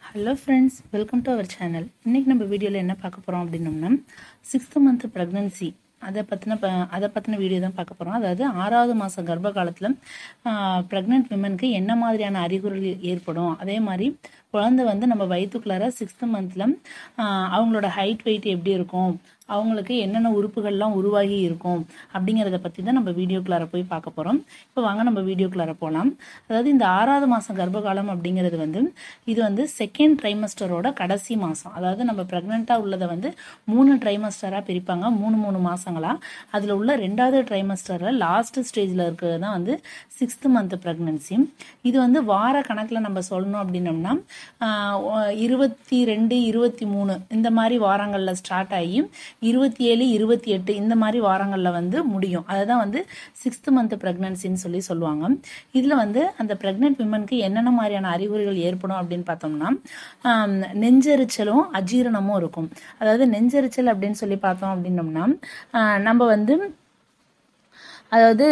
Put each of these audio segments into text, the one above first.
hello friends welcome to our channel இன்றைக்கி நம்ம வீடியோவில் என்ன பார்க்க போகிறோம் அப்படின்னோம்னா சிக்ஸ்த்து மந்த் ப்ரெக்னன்சி அதை பற்றின ப அதை பற்றின வீடியோ தான் பார்க்க போகிறோம் அதாவது ஆறாவது மாதம் கர்ப்ப காலத்தில் ப்ரெக்னென்ட் விமனுக்கு என்ன மாதிரியான அறிகுறிகள் ஏற்படும் அதே மாதிரி குழந்தை வந்து நம்ம வயிற்றுக்குள்ளார சிக்ஸ்த்து மந்தில் அவங்களோட ஹைட் வெயிட் எப்படி இருக்கும் அவங்களுக்கு என்னென்ன உறுப்புகள்லாம் உருவாகி இருக்கும் அப்படிங்கிறத பற்றி தான் நம்ம வீடியோக்குள்ளார போய் பார்க்க போகிறோம் இப்போ வாங்க நம்ம வீடியோக்குள்ளார போகலாம் அதாவது இந்த ஆறாவது மாதம் கர்ப்பகாலம் அப்படிங்கிறது வந்து இது வந்து செகண்ட் ட்ரைமஸ்டரோட கடைசி மாதம் அதாவது நம்ம ப்ரெக்னெண்ட்டாக உள்ளதை வந்து மூணு ட்ரைமஸ்டராக பிரிப்பாங்க மூணு மூணு மாதங்களா அதில் உள்ள ரெண்டாவது ட்ரைமஸ்டரில் லாஸ்ட் ஸ்டேஜில் இருக்கிறது தான் வந்து சிக்ஸ்த்து மந்த் ப்ரெக்னன்சி இது வந்து வார கணக்கில் நம்ம சொல்லணும் அப்படின்னம்னா இருபத்தி ரெண்டு இருபத்தி மூணு இந்த மாதிரி வாரங்களில் ஸ்டார்ட் ஆகி இருபத்தி ஏழு இருபத்தி எட்டு இந்த மாதிரி வாரங்களில் வந்து முடியும் அதுதான் வந்து சிக்ஸ்த் மந்த் ப்ரெக்னன்சின்னு சொல்லி சொல்லுவாங்க இதில் வந்து அந்த ப்ரெக்னென்ட் விமனுக்கு என்னென்ன மாதிரியான அறிகுறிகள் ஏற்படும் அப்படின்னு பார்த்தோம்னா நெஞ்செரிச்சலும் அஜீரணமும் இருக்கும் அதாவது நெஞ்செரிச்சல் அப்படின்னு சொல்லி பார்த்தோம் அப்படின்னோம்னா நம்ம வந்து அதாவது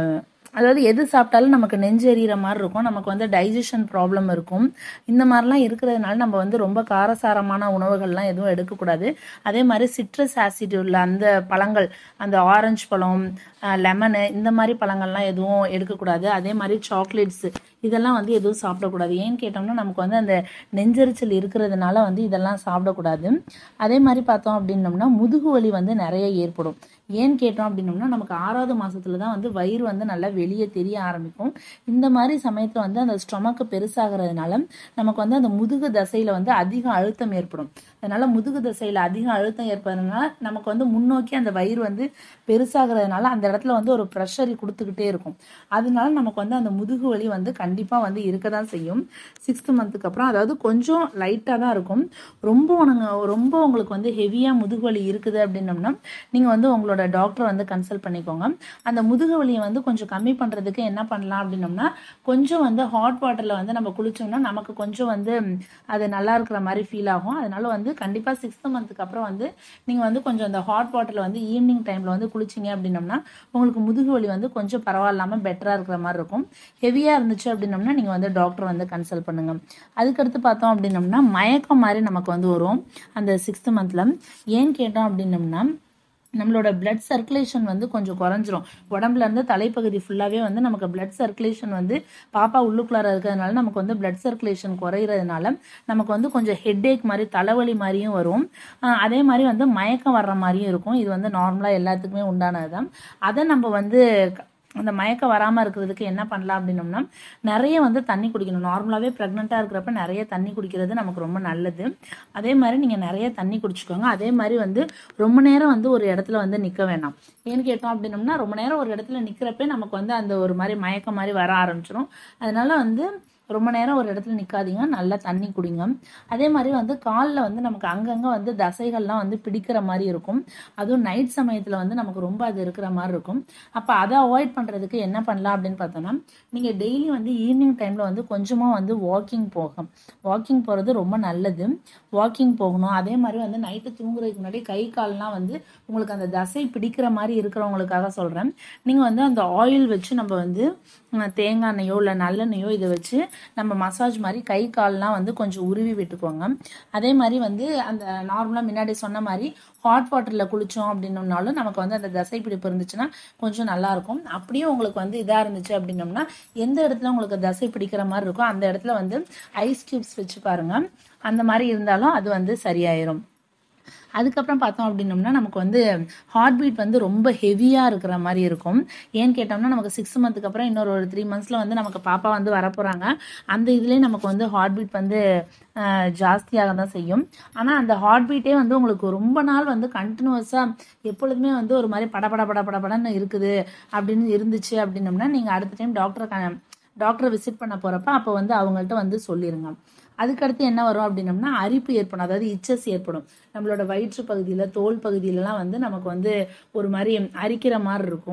அதாவது எது சாப்பிட்டாலும் நமக்கு நெஞ்சு எறிகிற மாதிரி இருக்கும் நமக்கு வந்து டைஜஷன் ப்ராப்ளம் இருக்கும் இந்த மாதிரிலாம் இருக்கிறதுனால நம்ம வந்து ரொம்ப காரசாரமான உணவுகள்லாம் எதுவும் எடுக்கக்கூடாது அதே மாதிரி சிட்ரஸ் ஆசிட் உள்ள அந்த பழங்கள் அந்த ஆரஞ்சு பழம் லெமனு இந்த மாதிரி பழங்கள்லாம் எதுவும் எடுக்கக்கூடாது அதே மாதிரி சாக்லேட்ஸ் இதெல்லாம் வந்து எதுவும் சாப்பிடக்கூடாது ஏன்னு கேட்டோம்னா நமக்கு வந்து அந்த நெஞ்செரிச்சல் இருக்கிறதுனால வந்து இதெல்லாம் சாப்பிடக்கூடாது அதே மாதிரி பார்த்தோம் அப்படின்னோம்னா முதுகு வலி வந்து நிறைய ஏற்படும் ஏன்னு கேட்டோம் அப்படின்னோம்னா நமக்கு ஆறாவது மாசத்துல தான் வந்து வயிறு வந்து நல்லா வெளியே தெரிய ஆரம்பிக்கும் இந்த மாதிரி சமயத்தில் வந்து அந்த ஸ்டொமக்கு பெருசாகிறதுனால நமக்கு வந்து அந்த முதுகு தசையில வந்து அதிக அழுத்தம் ஏற்படும் அதனால முதுகு தசையில அதிக அழுத்தம் ஏற்படுறதுனால நமக்கு வந்து முன்னோக்கி அந்த வயிறு வந்து பெருசாகிறதுனால அந்த இடத்துல வந்து ஒரு ப்ரெஷர் கொடுத்துக்கிட்டே இருக்கும் அதனால நமக்கு வந்து அந்த முதுகு வலி வந்து கண்டிப்பாக வந்து இருக்க தான் செய்யும் சிக்ஸ்த் மந்த்துக்கு அப்புறம் அதாவது கொஞ்சம் லைட்டாக தான் இருக்கும் ரொம்ப ரொம்ப உங்களுக்கு வந்து ஹெவியாக முதுகு வலி இருக்குது அப்படின்னம்னா நீங்கள் வந்து உங்களோட டாக்டரை வந்து கன்சல்ட் பண்ணிக்கோங்க அந்த முதுகு வலியை வந்து கொஞ்சம் கம்மி பண்ணுறதுக்கு என்ன பண்ணலாம் அப்படின்னம்னா கொஞ்சம் வந்து ஹாட் வாட்டரில் வந்து நம்ம குளிச்சோம்னா நமக்கு கொஞ்சம் வந்து அது நல்லா இருக்கிற மாதிரி ஃபீல் ஆகும் அதனால வந்து கண்டிப்பாக சிக்ஸ்த் மந்த்துக்கு அப்புறம் வந்து நீங்கள் வந்து கொஞ்சம் அந்த ஹாட் வாட்டரில் வந்து ஈவினிங் டைமில் வந்து குளிச்சிங்க அப்படின்னம்னா உங்களுக்கு முதுகு வலி வந்து கொஞ்சம் பரவாயில்லாமல் பெட்டராக இருக்கிற மாதிரி இருக்கும் ஹெவியாக இருந்துச்சு அப்படின்னம்னா நீங்கள் வந்து டாக்டர் வந்து கன்சல்ட் பண்ணுங்க அதுக்கடுத்து பார்த்தோம் அப்படின்னம்னா மயக்கம் மாதிரி நமக்கு வந்து வரும் அந்த சிக்ஸ்த் மந்தில் ஏன்னு கேட்டோம் அப்படின்னம்னா நம்மளோட பிளட் சர்க்குலேஷன் வந்து கொஞ்சம் குறைஞ்சிரும் உடம்புல இருந்து தலைப்பகுதி ஃபுல்லாகவே வந்து நமக்கு பிளட் சர்க்குலேஷன் வந்து பாப்பா உள்ளுக்குள்ளார இருக்கிறதுனால நமக்கு வந்து பிளட் சர்க்குலேஷன் குறையிறதுனால நமக்கு வந்து கொஞ்சம் ஹெட்ஏக் மாதிரி தலைவலி மாதிரியும் வரும் அதே மாதிரி வந்து மயக்கம் வர்ற மாதிரியும் இருக்கும் இது வந்து நார்மலாக எல்லாத்துக்குமே உண்டானது தான் அதை நம்ம வந்து அந்த மயக்கம் வராமல் இருக்கிறதுக்கு என்ன பண்ணலாம் அப்படின்னோம்னா நிறைய வந்து தண்ணி குடிக்கணும் நார்மலாகவே ப்ரெக்னெண்ட்டாக இருக்கிறப்ப நிறைய தண்ணி குடிக்கிறது நமக்கு ரொம்ப நல்லது அதே மாதிரி நீங்கள் நிறைய தண்ணி குடிச்சுக்கோங்க அதே மாதிரி வந்து ரொம்ப நேரம் வந்து ஒரு இடத்துல வந்து நிற்க வேணாம் ஏன்னு கேட்டோம் அப்படின்னோம்னா ரொம்ப நேரம் ஒரு இடத்துல நிற்கிறப்ப நமக்கு வந்து அந்த ஒரு மாதிரி மயக்கம் மாதிரி வர ஆரம்பிச்சிடும் அதனால வந்து ரொம்ப நேரம் ஒரு இடத்துல நிற்காதீங்க நல்லா தண்ணி குடிங்க அதே மாதிரி வந்து காலில் வந்து நமக்கு அங்கங்கே வந்து தசைகள்லாம் வந்து பிடிக்கிற மாதிரி இருக்கும் அதுவும் நைட் சமயத்தில் வந்து நமக்கு ரொம்ப அது இருக்கிற மாதிரி இருக்கும் அப்போ அதை அவாய்ட் பண்ணுறதுக்கு என்ன பண்ணலாம் அப்படின்னு பார்த்தோன்னா நீங்கள் டெய்லி வந்து ஈவினிங் டைமில் வந்து கொஞ்சமாக வந்து வாக்கிங் போகும் வாக்கிங் போகிறது ரொம்ப நல்லது வாக்கிங் போகணும் அதே மாதிரி வந்து நைட்டு தூங்குறதுக்கு முன்னாடி கை கால்லாம் வந்து உங்களுக்கு அந்த தசை பிடிக்கிற மாதிரி இருக்கிறவங்களுக்காக சொல்கிறேன் நீங்கள் வந்து அந்த ஆயில் வச்சு நம்ம வந்து தேங்காய் எண்ணெயோ இல்லை நல்லெண்ணெயோ இதை வச்சு நம்ம மசாஜ் மாதிரி கை கால்லாம் வந்து கொஞ்சம் உருவி விட்டுக்கோங்க அதே மாதிரி வந்து அந்த நார்மலாக முன்னாடி சொன்ன மாதிரி ஹாட் வாட்டரில் குளித்தோம் அப்படின்னோம்னாலும் நமக்கு வந்து அந்த தசை பிடிப்பு இருந்துச்சுன்னா கொஞ்சம் நல்லாயிருக்கும் அப்படியே உங்களுக்கு வந்து இதாக இருந்துச்சு அப்படின்னோம்னா எந்த இடத்துல உங்களுக்கு தசை பிடிக்கிற மாதிரி இருக்கோ அந்த இடத்துல வந்து ஐஸ் கியூப்ஸ் வச்சு பாருங்கள் அந்த மாதிரி இருந்தாலும் அது வந்து சரியாயிரும் அதுக்கப்புறம் பார்த்தோம் அப்படின்னோம்னா நமக்கு வந்து ஹார்ட் பீட் வந்து ரொம்ப ஹெவியாக இருக்கிற மாதிரி இருக்கும் ஏன்னு கேட்டோம்னா நமக்கு சிக்ஸ் மந்த்துக்கு அப்புறம் இன்னொரு ஒரு த்ரீ மந்த்ஸில் வந்து நமக்கு பாப்பா வந்து வரப்போகிறாங்க அந்த இதுலேயே நமக்கு வந்து ஹார்ட் பீட் வந்து ஜாஸ்தியாக தான் செய்யும் ஆனால் அந்த ஹார்ட் பீட்டே வந்து உங்களுக்கு ரொம்ப நாள் வந்து கண்டினியூஸாக எப்பொழுதுமே வந்து ஒரு மாதிரி படபட பட படன்னு இருக்குது அப்படின்னு இருந்துச்சு அப்படின்னோம்னா நீங்கள் அடுத்த டைம் டாக்டரை டாக்டரை விசிட் பண்ண போகிறப்ப அப்போ வந்து அவங்கள்ட்ட வந்து சொல்லிடுங்க அதுக்கடுத்து என்ன வரும் அப்படின்னம்னா அரிப்பு ஏற்படும் அதாவது இச்சஸ் ஏற்படும் நம்மளோட வயிற்று பகுதியில் தோல் பகுதியிலலாம் வந்து நமக்கு வந்து ஒரு மாதிரி அரிக்கிற மாதிரி இருக்கும்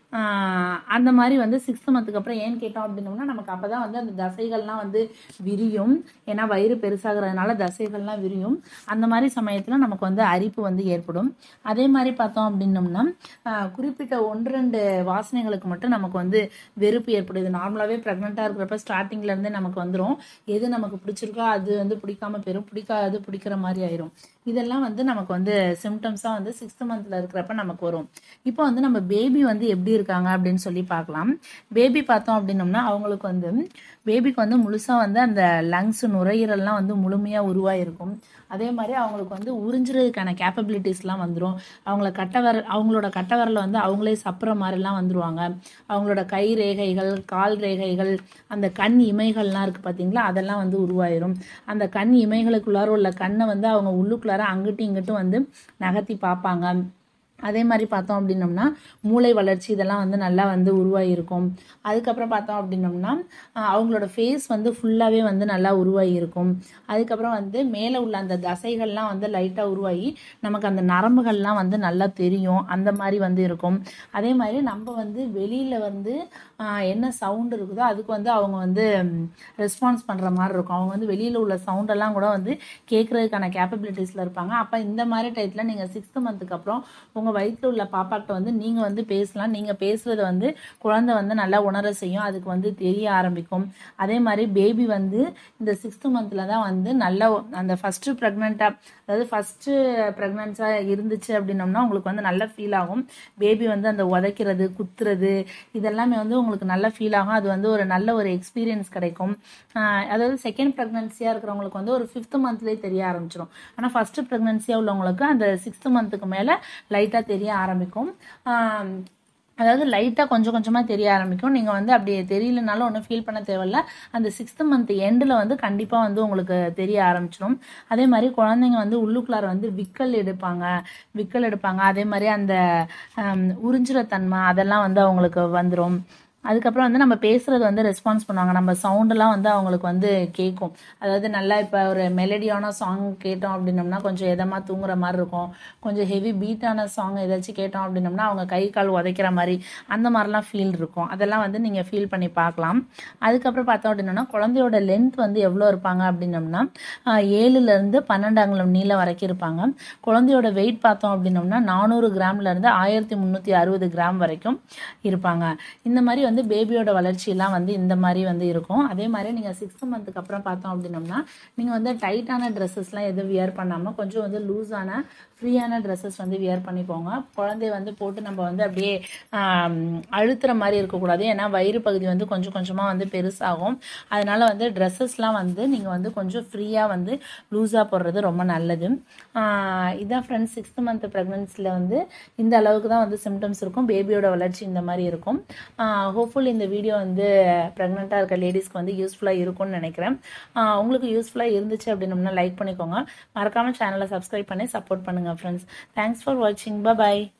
ஆஹ் அந்த மாதிரி வந்து சிக்ஸ்த் மந்த்துக்கு அப்புறம் ஏன்னு கேட்டோம் அப்படின்னோம்னா நமக்கு அப்பதான் வந்து அந்த தசைகள்லாம் வந்து விரியும் ஏன்னா வயிறு பெருசாகிறதுனால தசைகள்லாம் விரியும் அந்த மாதிரி சமயத்தில் நமக்கு வந்து அரிப்பு வந்து ஏற்படும் அதே மாதிரி பார்த்தோம் அப்படின்னோம்னா ஆஹ் குறிப்பிட்ட ஒன்று ரெண்டு வாசனைகளுக்கு மட்டும் நமக்கு வந்து வெறுப்பு ஏற்படுது நார்மலாகவே ப்ரெக்னெண்ட்டாக இருக்கிறப்ப ஸ்டார்டிங்ல இருந்தே நமக்கு வந்துடும் எது நமக்கு பிடிச்சிருக்கோ அது வந்து பிடிக்காம போயிடும் பிடிக்காது பிடிக்கிற மாதிரி ஆயிரும் இதெல்லாம் வந்து நமக்கு வந்து சிம்டம்ஸாக வந்து சிக்ஸ்த் மந்த்ல இருக்கிறப்ப நமக்கு வரும் இப்போ வந்து நம்ம பேபி வந்து எப்படி இருக்காங்க அப்படின்னு சொல்லி பார்க்கலாம் பேபி பார்த்தோம் அப்படின்னோம்னா அவங்களுக்கு வந்து பேபிக்கு வந்து முழுசாக வந்து அந்த லங்ஸ் நுரையீரல்லாம் வந்து முழுமையாக உருவாயிருக்கும் அதே மாதிரி அவங்களுக்கு வந்து உறிஞ்சுறதுக்கான கேப்பபிலிட்டிஸ்லாம் வந்துடும் அவங்கள கட்டவர அவங்களோட கட்டவரில் வந்து அவங்களே சப்புற மாதிரிலாம் வந்துருவாங்க அவங்களோட கை ரேகைகள் கால் ரேகைகள் அந்த கண் இமைகள்லாம் இருக்குது பார்த்தீங்களா அதெல்லாம் வந்து உருவாயிரும் அந்த கண் இமைகளுக்குள்ளார உள்ள கண்ணை வந்து அவங்க உள்ளுக்குள்ளார அங்கிட்டும் இங்கிட்டும் வந்து நகர்த்தி பார்ப்பாங்க அதே மாதிரி பார்த்தோம் அப்படின்னோம்னா மூளை வளர்ச்சி இதெல்லாம் வந்து நல்லா வந்து உருவாகியிருக்கும் அதுக்கப்புறம் பார்த்தோம் அப்படின்னோம்னா ஆஹ் அவங்களோட ஃபேஸ் வந்து ஃபுல்லாகவே வந்து நல்லா உருவாகியிருக்கும் அதுக்கப்புறம் வந்து மேலே உள்ள அந்த தசைகள்லாம் வந்து லைட்டாக உருவாகி நமக்கு அந்த நரம்புகள்லாம் வந்து நல்லா தெரியும் அந்த மாதிரி வந்து இருக்கும் அதே மாதிரி நம்ம வந்து வெளியில் வந்து ஆஹ் என்ன சவுண்ட் இருக்குதோ அதுக்கு வந்து அவங்க வந்து ரெஸ்பான்ஸ் பண்ணுற மாதிரி இருக்கும் அவங்க வந்து வெளியில் உள்ள சவுண்டெல்லாம் கூட வந்து கேட்குறதுக்கான கேப்பபிலிட்டிஸில் இருப்பாங்க அப்போ இந்த மாதிரி டயத்தில் நீங்கள் சிக்ஸ்த் மந்த்துக்கு அப்புறம் உங்கள் வயிற்றில் உள்ள பாப்பாக்கிட்ட வந்து நீங்கள் வந்து பேசலாம் நீங்கள் பேசுகிறத வந்து குழந்தை வந்து நல்லா உணர செய்யும் அதுக்கு வந்து தெரிய ஆரம்பிக்கும் அதே மாதிரி பேபி வந்து இந்த சிக்ஸ்த் மந்தில் தான் வந்து நல்ல அந்த ஃபஸ்ட்டு ப்ரெக்னெண்ட்டாக அதாவது ஃபஸ்ட்டு ப்ரெக்னென்ஸாக இருந்துச்சு அப்படின்னோம்னா உங்களுக்கு வந்து நல்ல ஃபீல் ஆகும் பேபி வந்து அந்த உதைக்கிறது குத்துறது இதெல்லாமே வந்து உங்களுக்கு நல்ல ஃபீல் ஆகும் அது வந்து ஒரு நல்ல ஒரு எக்ஸ்பீரியன்ஸ் கிடைக்கும் ஆஹ் அதாவது செகண்ட் ப்ரெக்னன்சியாக இருக்கிறவங்களுக்கு வந்து ஒரு ஃபிஃப்த் மந்த்லேயே தெரிய ஆரம்பிச்சிடும் ஆனால் ஃபஸ்ட்டு ப்ரெக்னன்சியாக உள்ளவங்களுக்கு அந்த சிக்ஸ்த் மந்த்துக்கு மேலே லைட்டாக தெரிய ஆரம்பிக்கும் ஆஹ் அதாவது லைட்டாக கொஞ்சம் கொஞ்சமாக தெரிய ஆரம்பிக்கும் நீங்கள் வந்து அப்படி தெரியலனாலும் ஒன்றும் ஃபீல் பண்ண தேவையில்ல அந்த சிக்ஸ்த் மந்த் எண்டில் வந்து கண்டிப்பாக வந்து உங்களுக்கு தெரிய ஆரம்பிச்சிடும் அதே மாதிரி குழந்தைங்க வந்து உள்ளுக்குள்ளார வந்து விக்கல் எடுப்பாங்க விக்கல் எடுப்பாங்க அதே மாதிரி அந்த ஹம், உறிஞ்சுற தன்மை அதெல்லாம் வந்து அவங்களுக்கு வந்துடும் அதுக்கப்புறம் வந்து நம்ம பேசுறது வந்து ரெஸ்பான்ஸ் பண்ணுவாங்க நம்ம சவுண்டெல்லாம் வந்து அவங்களுக்கு வந்து கேட்கும் அதாவது நல்லா இப்போ ஒரு மெலடியான சாங் கேட்டோம் அப்படின்னோம்னா கொஞ்சம் எதமாக தூங்குற மாதிரி இருக்கும் கொஞ்சம் ஹெவி பீட்டான சாங் ஏதாச்சும் கேட்டோம் அப்படின்னோம்னா அவங்க கை கால் உதைக்கிற மாதிரி அந்த மாதிரிலாம் ஃபீல் இருக்கும் அதெல்லாம் வந்து நீங்கள் ஃபீல் பண்ணி பார்க்கலாம் அதுக்கப்புறம் பார்த்தோம் அப்படின்னோம்னா குழந்தையோட லென்த் வந்து எவ்வளோ இருப்பாங்க அப்படின்னோம்னா ஆஹ் ஏழுலேருந்து பன்னெண்டு அங்குலம் நீளம் வரைக்கும் இருப்பாங்க குழந்தையோட வெயிட் பார்த்தோம் அப்படின்னோம்னா நானூறு கிராம்ல இருந்து ஆயிரத்தி முந்நூற்றி அறுபது கிராம் வரைக்கும் இருப்பாங்க இந்த மாதிரி வந்து பேபியோட வளர்ச்சியெல்லாம் வந்து இந்த மாதிரி வந்து இருக்கும் அதே மாதிரி நீங்கள் சிக்ஸ்த் மந்த்துக்கு அப்புறம் பார்த்தோம் அப்படின்னோம்னா நீங்கள் வந்து டைட்டான ட்ரெஸ்ஸஸ்லாம் எதுவும் வியர் பண்ணாமல் கொஞ்சம் வந்து லூஸான ஃப்ரீயான ட்ரெஸ்ஸஸ் வந்து வியர் பண்ணிக்கோங்க குழந்தைய வந்து போட்டு நம்ம வந்து அப்படியே ஆம், அழுத்துற மாதிரி இருக்கக்கூடாது ஏன்னா வயிறு பகுதி வந்து கொஞ்சம் கொஞ்சமாக வந்து பெருசாகும் அதனால வந்து ட்ரெஸ்ஸஸ்லாம் வந்து நீங்கள் வந்து கொஞ்சம் ஃப்ரீயாக வந்து லூஸாக போடுறது ரொம்ப நல்லது ஆஹ் இதான் ஃப்ரெண்ட்ஸ் சிக்ஸ்த் மந்த் ப்ரெக்னன்சியில் வந்து இந்த அளவுக்கு தான் வந்து சிம்டம்ஸ் இருக்கும் பேபியோட வளர்ச்சி இந்த மாதிரி இருக்கும் ஹோப்ஃபுல் இந்த வீடியோ வந்து ப்ரெக்னெண்ட்டாக இருக்க லேடிஸ்க்கு வந்து யூஸ்ஃபுல்லாக இருக்கும்னு நினைக்கிறேன் ஆஹ் உங்களுக்கு யூஸ்ஃபுல்லாக இருந்துச்சு அப்படின்னம்னா லைக் பண்ணிக்கோங்க மறக்காமல் சேனலை சப்ஸ்கிரைப் பண்ணி சப்போர்ட் பண்ணுங்கள் ஃப்ரெண்ட்ஸ் தேங்க்ஸ் ஃபார் வாட்சிங் பாய்